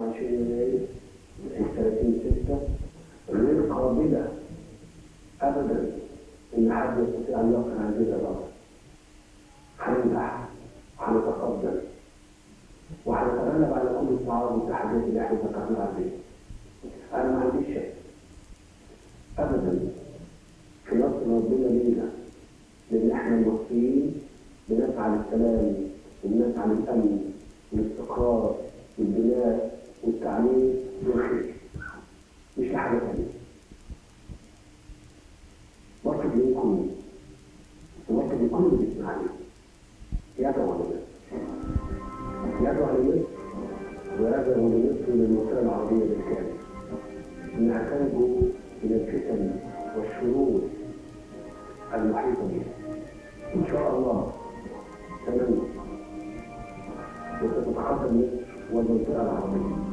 25 يناير من 30 6 غير قابلة أبدا إن حد يستطيع أن يقنع هذه الإرادة هننجح وهنتقدم وهنتغلب على كل الصعاب والتحديات اللي احنا ذكرناها دي أنا ما عنديش شك أبدا في نصر ربنا لينا لأن احنا المصريين بنسعى للسلام وبنسعى للأمن والاستقرار والبناء والتعليم والخير مش لحاجة تانية بطلب منكم وبطلب من كل اللي بيسمعني يدعو لمصر يدعو لمصر ويدعو لمصر للمنطقة العربية بالكامل إنها تنجو من الفتن والشرور المحيطة بها إن شاء الله تنمو وستتقدم مصر والمنطقة العربية